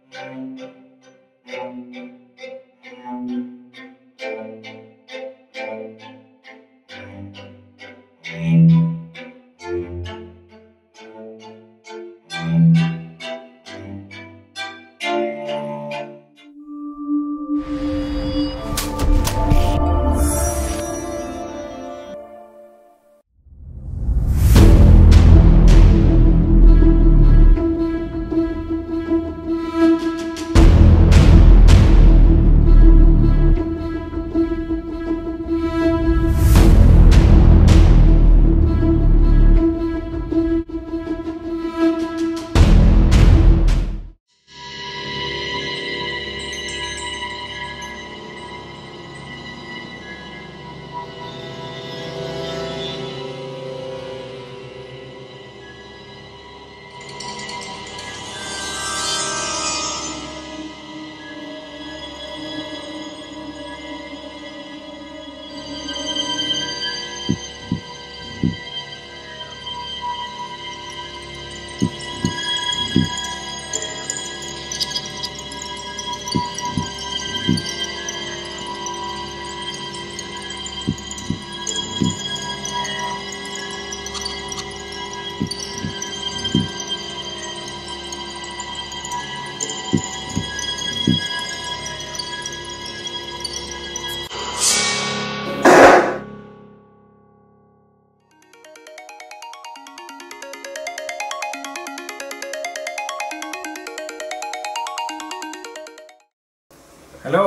Hello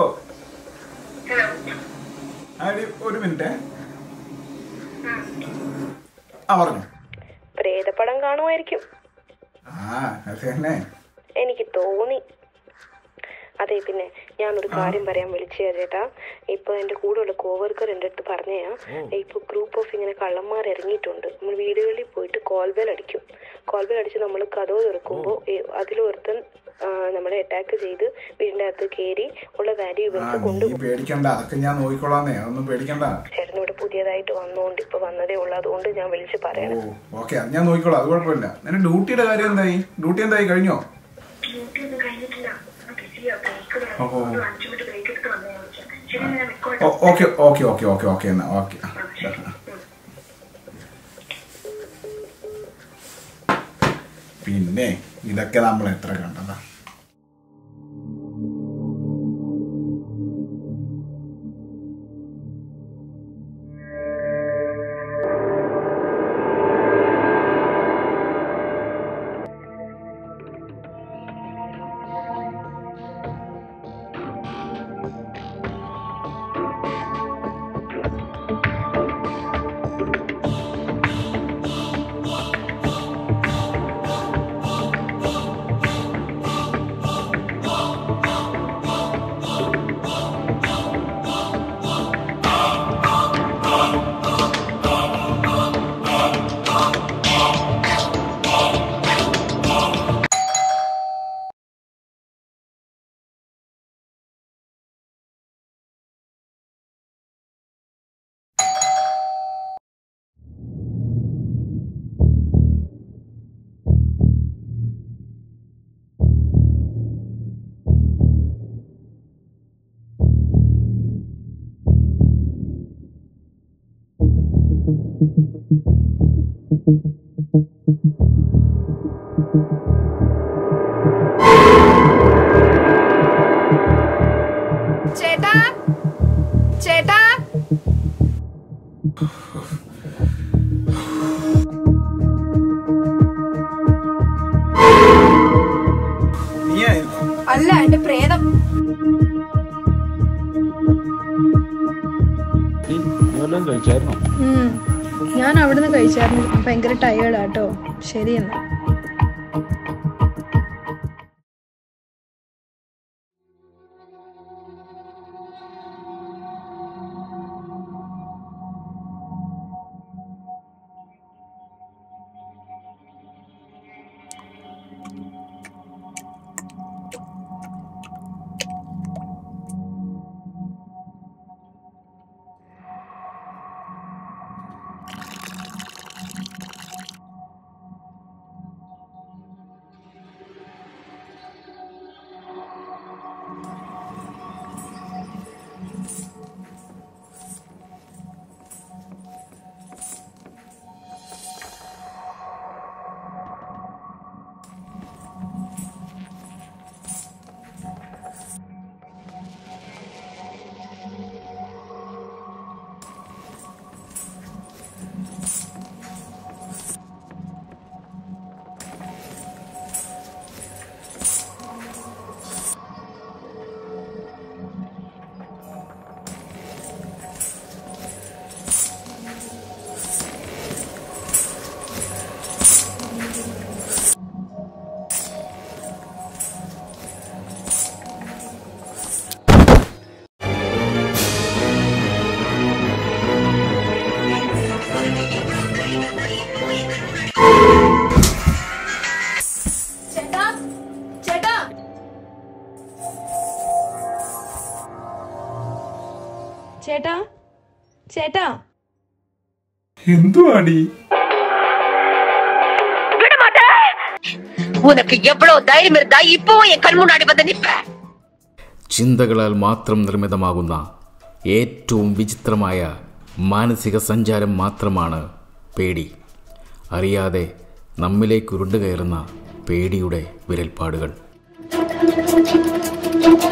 ആടി ഒരു minute ആ പറഞ്ഞു പ്രേതപ്പടം കാണുമായിരിക്കും ആ അത് തന്നെ എനിക്ക് തോന്നി അതെ പിന്നെ ഞാനൊരു കാര്യം പറയാൻ വിളിച്ചേ ചേട്ടാ ഇപ്പൊ എന്റെ കൂടെയുള്ള കോവർക്കർ എന്റെ അടുത്ത് പറഞ്ഞാ ഇപ്പൊ ഗ്രൂപ്പ് ഓഫ് ഇങ്ങനെ കള്ളന്മാർ ഇറങ്ങിയിട്ടുണ്ട് നമ്മൾ വീടുകളിൽ പോയിട്ട് കോൾബെൽ അടിക്കും കോൾബെൽ അടിച്ച് നമ്മൾ കഥവ് തുറക്കുമ്പോൾ അതിലൊരുത്തൻ ആ, നമ്മളെ അറ്റാക്ക് ചെയ്ത് വീടിന്റെ അകത്ത് കയറി ഉള്ള ആ വാല്യൂബിൾസ് നീ കൊണ്ടുപോകും പേടിക്കണ്ട അതൊക്കെ ഞാൻ നോക്കിക്കോളാന്നേ അതൊന്നും പേടിക്കണ്ട ചേട്ടൻ ഇവിടെ പുതിയതായിട്ട് വന്നുകൊണ്ട് ഇപ്പൊ വന്നതേ ഉള്ളൂ അതുകൊണ്ട് ഞാൻ വിളിച്ച് ഓ പറയണം ഓക്കെ അത് ഞാൻ നോക്കിക്കോളാം അത് കുഴപ്പമില്ല നിന്റെ ഡ്യൂട്ടിയുടെ കാര്യം എന്തായി ഡ്യൂട്ടി എന്തായി കഴിഞ്ഞോ ഡ്യൂട്ടി ഒന്നും കഴിഞ്ഞിട്ടില്ല ബിസിയാ ബ്രേക്ക് ഓഹോ. ഒരു അഞ്ചു മിനിറ്റ് ബ്രേക്ക് എടുത്ത് വന്നേ ശരി ഞാൻ വെക്കോട്ടെ okay okay okay okay okay എന്നാ ഓക്കെ പിന്നെ ഇതൊക്കെ നമ്മൾ എത്ര കണ്ടതാ ചേട്ടാ ചേട്ടാ നീയായിരുന്നു അല്ല എന്റെ പ്രേതം വല്ലതും കഴിച്ചായിരുന്നോ ഉം. ഞാൻ അവിടുന്ന് കഴിച്ചായിരുന്നു ഭയങ്കര ടയേർഡാട്ടോ ശരി എന്നാ ചേട്ടാ ചേട്ടാ എന്തുവാടി உனக்கு எவ்வளவு தைரியம் இருந்தா இப்போ என் கண் முன்னாடி வந்து நிப்ப ചിന്തകളാൽ മാത്രം നിർമ്മിതമാകുന്ന ഏറ്റവും വിചിത്രമായ മാനസിക സഞ്ചാരം മാത്രമാണ് പേടി അറിയാതെ നമ്മിലേക്ക് ഉരുണ്ടുകയറുന്ന പേടിയുടെ വിരൽപ്പാടുകൾ